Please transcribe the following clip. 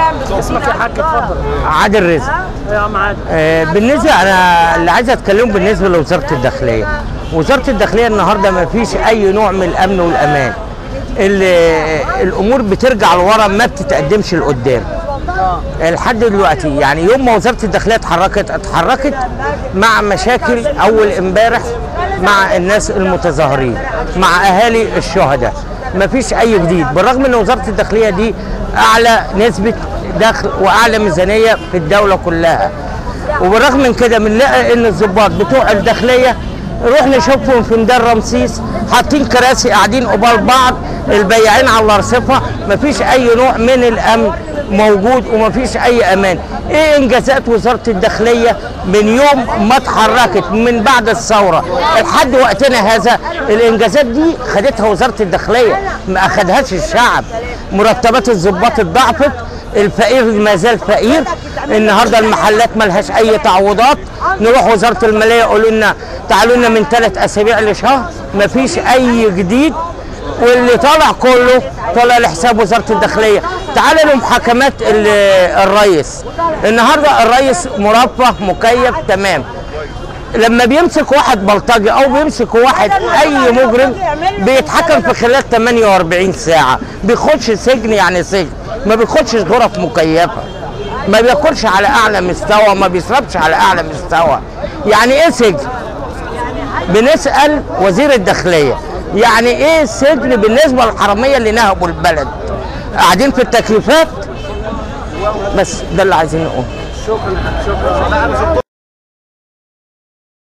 اسمك يا حاج اتفضل عادل رزق يا عم عادل آه، بالنسبه انا اللي عايز اتكلم بالنسبه لوزاره الداخليه وزاره الداخليه النهارده ما فيش اي نوع من الامن والامان ال- الامور بترجع لورا ما بتتقدمش لقدام لحد دلوقتي يعني يوم ما وزاره الداخليه اتحركت اتحركت مع مشاكل اول امبارح مع الناس المتظاهرين مع اهالي الشهداء ما فيش اي جديد بالرغم ان وزاره الداخليه دي اعلى نسبه دخل واعلى ميزانيه في الدوله كلها وبالرغم من كده بنلاقي ان الضباط بتوع الداخليه نروح نشوفهم في ميدان رمسيس حاطين كراسي قاعدين قبال بعض البياعين على الارصفه مفيش اي نوع من الامن موجود ومفيش اي امان ايه انجازات وزاره الداخليه من يوم ما اتحركت من بعد الثوره لحد وقتنا هذا الانجازات دي خدتها وزاره الداخليه ما اخدهاش الشعب مرتبات الضباط اتضاعفت الفقير ما زال فقير النهارده المحلات ملهاش اي تعويضات نروح وزاره الماليه يقولوا لنا تعالوا لنا من ثلاث اسابيع لشهر مفيش اي جديد واللي طالع كله طالع لحساب وزاره الداخليه تعالى لمحاكمات ال- الرئيس النهارده الرئيس مرفه مكيف تمام لما بيمسك واحد بلطجي او بيمسك واحد اي مجرم بيتحكم في خلال 48 ساعه بيخش سجن يعني سجن ما بيخشش غرف مكيفه ما بياكلش على اعلى مستوى ما بيشربش على اعلى مستوى يعني ايه سجن بنسال وزير الداخليه يعني ايه السجن بالنسبه للحراميه اللي نهبوا البلد قاعدين في التكليفات بس ده اللي عايزين نقوله شكرا شكرا